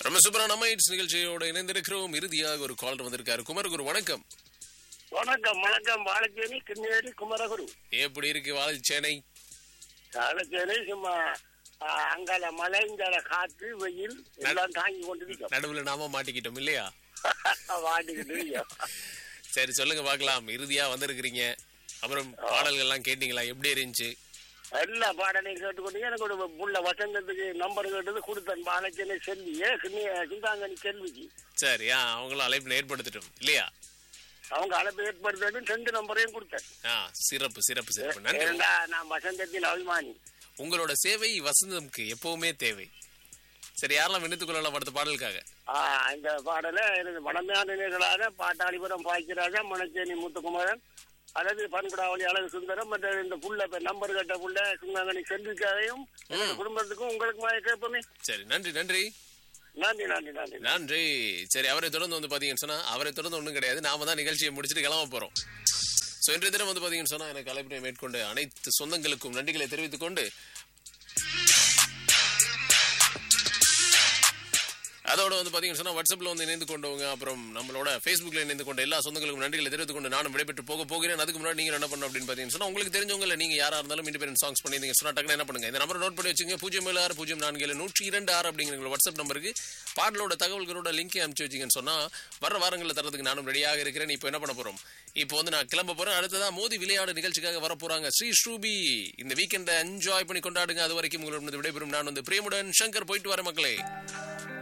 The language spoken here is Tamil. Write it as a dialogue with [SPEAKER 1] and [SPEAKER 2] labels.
[SPEAKER 1] ரொம்ப சூப்பரா நம்ம இட்ஸ் நிகழ்ச்சியோட இணைந்திருக்கிறோம் இறுதியாக ஒரு கால் வந்திருக்காரு குமரகுரு வணக்கம்
[SPEAKER 2] வணக்கம் வணக்கம் வாழைச்சேரி கிண்ணேரி குமரகுரு
[SPEAKER 1] எப்படி இருக்கு வாழைச்சேனை
[SPEAKER 2] வாழைச்சேரி சும்மா ஆ, அங்கால மழை இங்கால காத்து வெயில் எல்லாம் தாங்கி கொண்டு இருக்கோம்
[SPEAKER 1] நடுவுல நாம மாட்டிக்கிட்டோம் இல்லையா
[SPEAKER 2] வாட்டிக்கிட்டு இருக்கோம்.
[SPEAKER 1] சரி சொல்லுங்க பார்க்கலாம் இறுதியா வந்திருக்கிறீங்க அப்புறம் பாடல்கள் எல்லாம் கேட்டீங்களா எப்படி இருந்துச்சு
[SPEAKER 2] எல்லா பாடலையும் கேட்டுக்கொண்டு எனக்கு ஒரு புள்ள வசந்தத்துக்கு நம்பர் கேட்டது கொடுத்தேன் வாழைச்சேனை செல்வியே சிந்தாங்கனி செல்விக்கு
[SPEAKER 1] சரி ஆ அவங்களும் அழைப்பு ஏற்படுத்திட்டோம் இல்லையா
[SPEAKER 2] அவங்க அழைப்பு ஏற்படுத்தது ரெண்டு நம்பரையும் கொடுத்தேன்
[SPEAKER 1] ஆ சிறப்பு சிறப்பு சிறப்பு நன்றி
[SPEAKER 2] ஏண்டா நான் வசந்தத்தின் அபிமானி
[SPEAKER 1] உங்களோட சேவை வசந்தம்க்கு எப்பவுமே தேவை சரி யாரெல்லாம் விண்ணத்துக் கொள்ளலாம் அடுத்த பாடலுக்காக
[SPEAKER 2] ஆ, இந்த பாடல எனது மனமையான நிலைகளான பாட்டாளிபுரம் பாய்ச்சிராஜா மணச்சேரி முத்துக்குமரன் அல்லது பன்குடாவளி அழகு சுந்தரம் மற்ற இந்த புள்ள இப்ப நம்பர் கட்ட புள்ள சுங்கங்கனி செல்விக்காரையும் எனது குடும்பத்துக்கும் உங்களுக்கு மாதிரி கேட்போமே
[SPEAKER 1] சரி நன்றி நன்றி
[SPEAKER 2] நன்றி நன்றி நன்றி
[SPEAKER 1] நன்றி சரி அவரை தொடர்ந்து வந்து பாத்தீங்கன்னு சொன்னா அவரை தொடர்ந்து ஒண்ணும் கிடையாது நாம தான் நிகழ்ச்சியை முடிச்சுட்டு கிளம்ப போறோம் சோ இன்றைய தினம் வந்து பாத்தீங்கன்னு சொன்னா எனக்கு அழைப்பினை மேற்கொண்டு அனைத்து சொந்தங்களுக்கும் நன்றிகளை தெரிவித்துக் கொண்டு அதோட வந்து பாத்தீங்கன்னு சொன்னா வாட்ஸ்அப்ல வந்து இணைந்து கொண்டவங்க அப்புறம் நம்மளோட Facebookல இணைந்து கொண்ட எல்லா சொந்தங்களுக்கும் நன்றிகளை தெரிவித்துக் கொண்டு நானும் விடைபெற்று போக போகிறேன் அதுக்கு முன்னாடி நீங்க என்ன பண்ணணும் அப்படின்னு பாத்தீங்கன்னு சொன்னா உங்களுக்கு தெரிஞ்சவங்க இல்ல நீங்க யாரா இருந்தாலும் இண்டிபெண்டன்ட் சாங்ஸ் பண்ணிருந்தீங்க சொன்னா டக்குனு என்ன பண்ணுங்க இந்த நம்பரை நோட் பண்ணி வச்சுங்க பூஜ்ஜியம் ஏழு ஆறு பூஜ்ஜியம் நான்கு ஏழு நூற்றி இரண்டு ஆறு அப்படிங்கிற உங்களோட வாட்ஸ்அப் நம்பருக்கு பாடலோட தகவல்களோட லிங்க் அனுப்பிச்சு வச்சிங்கன்னு சொன்னா வர வாரங்களில் தரதுக்கு நானும் ரெடியாக இருக்கிறேன் இப்போ என்ன பண்ண போறோம் இப்போ வந்து நான் கிளம்ப போறேன் அடுத்ததா மோதி விளையாடு நிகழ்ச்சிக்காக வர போறாங்க ஸ்ரீ ஸ்ரூபி இந்த வீக்கெண்டை என்ஜாய் பண்ணி கொண்டாடுங்க அது வரைக்கும் உங்களோட விடைபெறும் நான் வந்து பிரேமுடன் சங்கர் போயிட்டு வரேன் மக்களே